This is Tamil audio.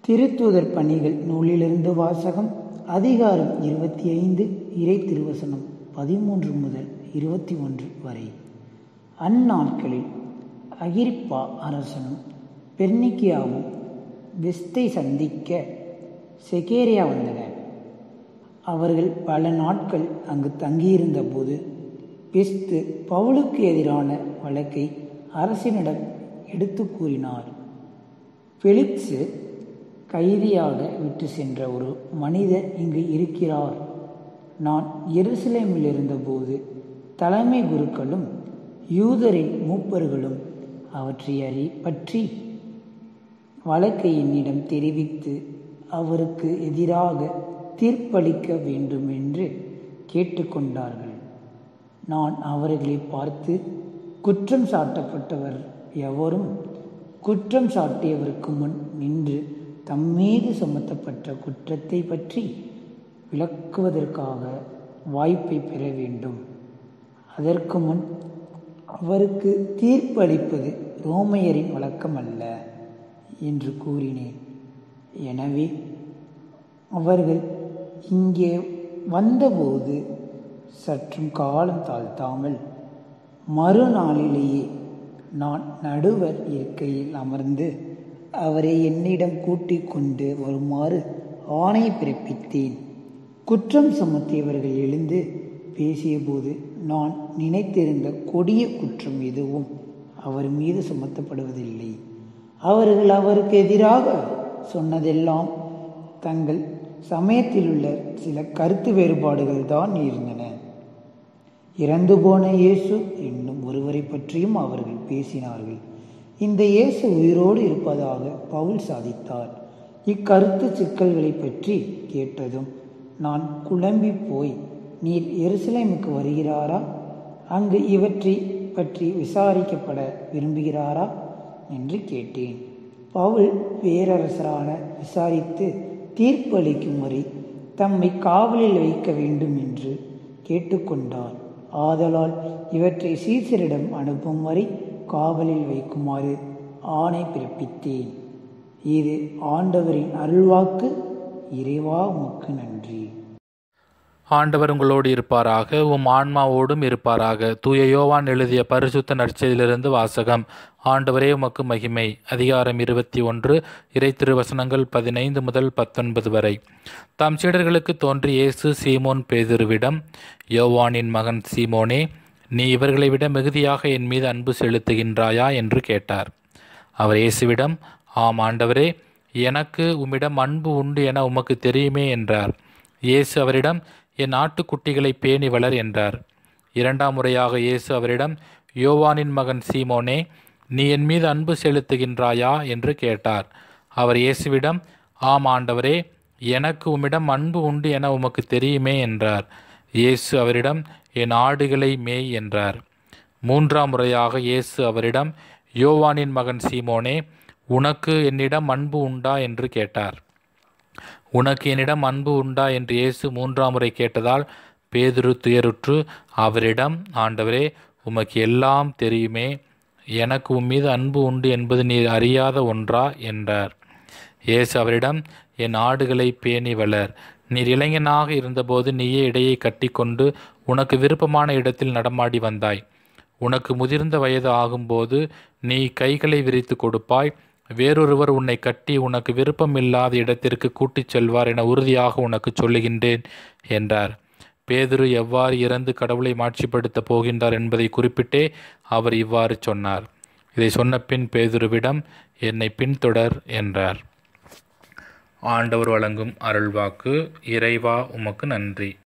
திருத்தூதர் பணிகள் நூலிலிருந்து வாசகம் அதிகாரம் இருபத்தி ஐந்து இறை திருவசனம் பதிமூன்று முதல் இருபத்தி ஒன்று வரை அந்நாட்களில் அகிரிப்பா அரசனும் பெர்னிக்கியாவும் பெஸ்தை சந்திக்க செகேரியா வந்தனர் அவர்கள் பல நாட்கள் அங்கு தங்கியிருந்த போது பெஸ்து பவுலுக்கு எதிரான வழக்கை அரசினிடம் எடுத்து கூறினார் பெலிக்ஸு கைதியாக விட்டு சென்ற ஒரு மனிதர் இங்கு இருக்கிறார் நான் எருசலேமில் இருந்தபோது தலைமை குருக்களும் யூதரின் மூப்பர்களும் அவற்றை அறி பற்றி வழக்கை என்னிடம் தெரிவித்து அவருக்கு எதிராக தீர்ப்பளிக்க வேண்டும் என்று கேட்டுக்கொண்டார்கள் நான் அவர்களை பார்த்து குற்றம் சாட்டப்பட்டவர் எவரும் குற்றம் சாட்டியவருக்கு முன் நின்று தம்மீது சுமத்தப்பட்ட குற்றத்தை பற்றி விளக்குவதற்காக வாய்ப்பை பெற வேண்டும் அதற்கு முன் அவருக்கு தீர்ப்பு அளிப்பது ரோமையரின் வழக்கமல்ல என்று கூறினேன் எனவே அவர்கள் இங்கே வந்தபோது சற்றும் காலம் தாழ்த்தாமல் மறுநாளிலேயே நான் நடுவர் இருக்கையில் அமர்ந்து அவரை என்னிடம் கூட்டிக் கொண்டு வருமாறு ஆணை பிறப்பித்தேன் குற்றம் சுமத்தியவர்கள் எழுந்து பேசியபோது நான் நினைத்திருந்த கொடிய குற்றம் எதுவும் அவர் மீது சுமத்தப்படுவதில்லை அவர்கள் அவருக்கு எதிராக சொன்னதெல்லாம் தங்கள் சமயத்தில் உள்ள சில கருத்து வேறுபாடுகள் தான் இருந்தன இறந்து போன இயேசு என்னும் ஒருவரை பற்றியும் அவர்கள் பேசினார்கள் இந்த இயேசு உயிரோடு இருப்பதாக பவுல் சாதித்தார் இக்கருத்து சிக்கல்களை பற்றி கேட்டதும் நான் குழம்பி போய் நீர் எருசலேமுக்கு வருகிறாரா அங்கு இவற்றை பற்றி விசாரிக்கப்பட விரும்புகிறாரா என்று கேட்டேன் பவுல் பேரரசரான விசாரித்து தீர்ப்பளிக்கும் வரை தம்மை காவலில் வைக்க வேண்டும் என்று கேட்டுக்கொண்டார் ஆதலால் இவற்றை சீசரிடம் அனுப்பும் வரை காவலில் வைக்குமாறு ஆணை பிறப்பித்தேன் இது ஆண்டவரின் அருள்வாக்கு இறைவா உமக்கு நன்றி ஆண்டவர் உங்களோடு இருப்பாராக உம் ஆன்மாவோடும் இருப்பாராக தூய யோவான் எழுதிய பரிசுத்த நற்செய்தியிலிருந்து வாசகம் ஆண்டவரே உமக்கு மகிமை அதிகாரம் இருபத்தி ஒன்று இறை திருவசனங்கள் பதினைந்து முதல் பத்தொன்பது வரை தாம் சீடர்களுக்கு தோன்றி இயேசு சீமோன் பேதுருவிடம் யோவானின் மகன் சீமோனே நீ இவர்களை விட மிகுதியாக என் மீது அன்பு செலுத்துகின்றாயா என்று கேட்டார் அவர் இயேசுவிடம் ஆம் ஆண்டவரே எனக்கு உம்மிடம் அன்பு உண்டு என உமக்கு தெரியுமே என்றார் இயேசு அவரிடம் என் ஆட்டுக்குட்டிகளை பேணி வளர் என்றார் இரண்டாம் முறையாக இயேசு அவரிடம் யோவானின் மகன் சீமோனே நீ என் மீது அன்பு செலுத்துகின்றாயா என்று கேட்டார் அவர் இயேசுவிடம் ஆம் ஆண்டவரே எனக்கு உம்மிடம் அன்பு உண்டு என உமக்கு தெரியுமே என்றார் இயேசு அவரிடம் என் ஆடுகளை மேய் என்றார் மூன்றாம் முறையாக இயேசு அவரிடம் யோவானின் மகன் சீமோனே உனக்கு என்னிடம் அன்பு உண்டா என்று கேட்டார் உனக்கு என்னிடம் அன்பு உண்டா என்று இயேசு மூன்றாம் முறை கேட்டதால் பேதுரு துயருற்று அவரிடம் ஆண்டவரே உமக்கு எல்லாம் தெரியுமே எனக்கு உம்மீது அன்பு உண்டு என்பது நீர் அறியாத ஒன்றா என்றார் இயேசு அவரிடம் என் ஆடுகளை பேணி வளர் நீர் இளைஞனாக இருந்தபோது நீயே இடையை கட்டிக்கொண்டு உனக்கு விருப்பமான இடத்தில் நடமாடி வந்தாய் உனக்கு முதிர்ந்த வயது ஆகும்போது நீ கைகளை விரித்து கொடுப்பாய் வேறொருவர் உன்னை கட்டி உனக்கு விருப்பமில்லாத இடத்திற்கு கூட்டிச் செல்வார் என உறுதியாக உனக்கு சொல்லுகின்றேன் என்றார் பேதுரு எவ்வாறு இறந்து கடவுளை மாட்சிப்படுத்தப் போகின்றார் என்பதை குறிப்பிட்டே அவர் இவ்வாறு சொன்னார் இதை சொன்ன பின் பேதுருவிடம் என்னை பின்தொடர் என்றார் ஆண்டவர் வழங்கும் அருள்வாக்கு இறைவா உமக்கு நன்றி